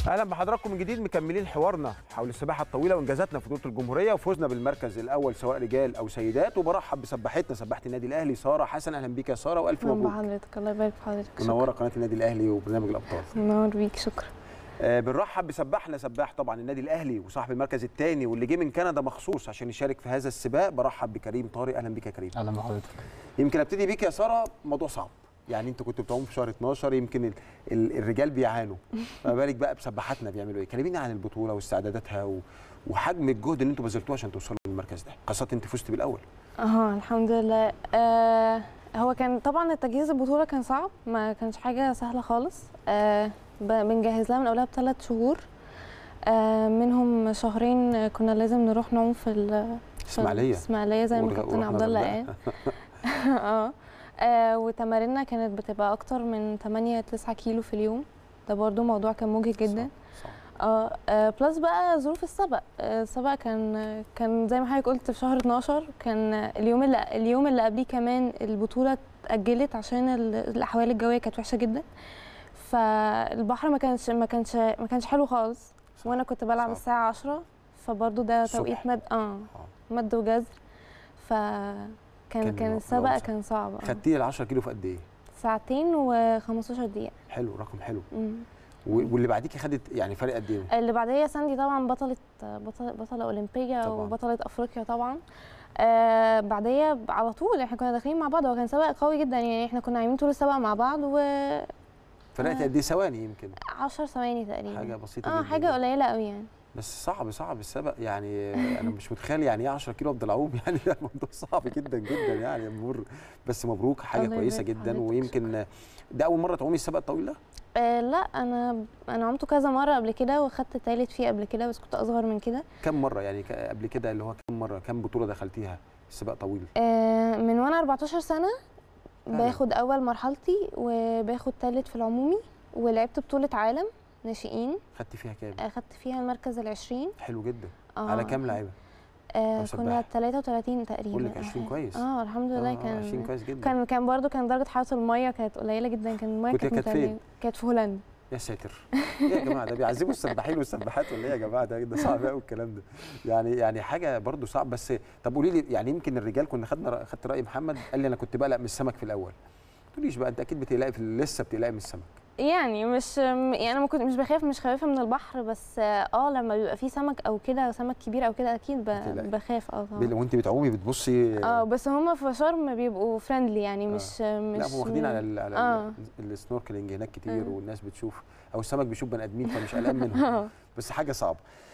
اهلا بحضراتكم من جديد مكملين حوارنا حول السباحه الطويله وانجازاتنا في بطوله الجمهوريه وفوزنا بالمركز الاول سواء رجال او سيدات وبرحب بسباحتنا سباحه النادي الاهلي ساره حسن اهلا بيك يا ساره والف اهلا مبروك بحضرتك الله يبارك في حضرتك شكرا منوره قناه النادي الاهلي وبرنامج الابطال منور بيك شكرا آه بنرحب بسباحنا سباح طبعا النادي الاهلي وصاحب المركز الثاني واللي جه من كندا مخصوص عشان يشارك في هذا السباق برحب بكريم طارق اهلا بيك يا كريم اهلا بحضرتك يمكن ابتدي بيك يا ساره موضوع صعب يعني انت كنت بتعوم في شهر 12 يمكن ال ال الرجال بيعانوا ما بالك بقى بسباحاتنا بيعملوا ايه كلمينا عن البطوله واستعداداتها و... وحجم الجهد اللي انتوا بذلتوه عشان توصلوا للمركز ده خاصه انت فزت بالاول اه الحمد لله آه هو كان طبعا التجهيز البطوله كان صعب ما كانش حاجه سهله خالص آه ب- بنجهز لها من قبلها بثلاث شهور آه منهم شهرين كنا لازم نروح نعوم في ال- في اسماعيليه اسماعيليه زي ما والغ- كابتن ورحنا عبد الله الغردقة. قال اه آه، وتماريننا كانت بتبقى اكتر من 8 9 كيلو في اليوم ده برضو موضوع كان مجهد جدا صعب. اه آه، بلس بقى ظروف السبق آه، السبق كان كان زي ما حضرتك قلت في شهر 12 كان اليوم اللي اليوم اللي قبليه كمان البطوله اتاجلت عشان ال- الاحوال الجويه كانت وحشه جدا فالبحر ما كانش ما كانش ما كانش حلو خالص صح. وانا كنت بلعب صعب. الساعه 10 فبرضو ده الصبح. توقيت مد اه آه. مد وجزر فكان كان كان الوضع السبق صعب. كان صعب آه. خدتيه ال 10 كيلو في قد ايه؟ ساعتين و15 دقيقة حلو رقم حلو مم. و- واللي بعديكي خدت يعني فرق قد ايه؟ اللي بعديها ساندي طبعا بطلة بطلة, بطلة أولمبية طبعاً. وبطلة أفريقيا طبعا آه بعديها على طول احنا كنا داخلين مع بعض هو كان سباق قوي جدا يعني احنا كنا عاملين طول السباق مع بعض و فرقت آه. قد ايه ثواني يمكن 10 ثواني تقريبا حاجه بسيطه اه جدا حاجة قليلة قوي يعني بس صعب صعب السبق يعني انا مش متخيل يعني ايه 10 كيلو افضل اعوم يعني ده موضوع صعب جدا جدا يعني مر بس مبروك حاجه الله كويسه يبارك في جدا حضرتك، ويمكن ده اول مره تعومي السبق الطويل ده آه لا انا انا عمته كذا مرة قبل كده وخدت تالت فيه قبل كده بس كنت اصغر من كده كم مره يعني ك- قبل كده اللي هو كم مره كم بطوله دخلتيها سباق طويل آه من وانا 14 سنة فعلاً. باخد اول مرحلتي وباخد تالت في العمومي ولعبت بطولة عالم ناشئين خدتي فيها كام اخدت فيها المركز العشرين حلو جدا آه على كام لاعيبه آه أو كنا سباحة؟ 33 تقريبا بقول لك أو 20 حاجة. كويس. اه الحمد لله آه، كان 20 كويس جدا كان كان برضو كان درجة حرارة المية كانت قليلة جدا كان المية كنت- كانت كانت فين؟ متلجة كانت في هولندا يا ساتر ايه يا جماعه ده بيعذبوا السباحين والسباحات ولا ايه يا جماعه ده ده صعب قوي الكلام ده يعني يعني حاجه برضو صعب بس طب قولي لي يعني يمكن الرجال كنا خدنا خدت راي محمد قال لي انا كنت بقلق من السمك في الاول ما تقوليش بقى انت اكيد بتقلقي في لسه بتقلقي من السمك يعني مش يعني انا ما كنت مش بخاف مش خايفة من البحر بس اه لما بيبقى فيه سمك او كده سمك كبير او كده اكيد ب- بتقلقي. بخاف اه طبعا بال- وانت بتعومي بتبصي اه بس هم في شرم بيبقوا فريندلي يعني مش مش لا هم واخدين على ال على آه. ال السنوركلينج هناك كتير آه. والناس بتشوف او السمك بيشوف بني ادمين فمش قلقان منهم اه بس حاجه صعبه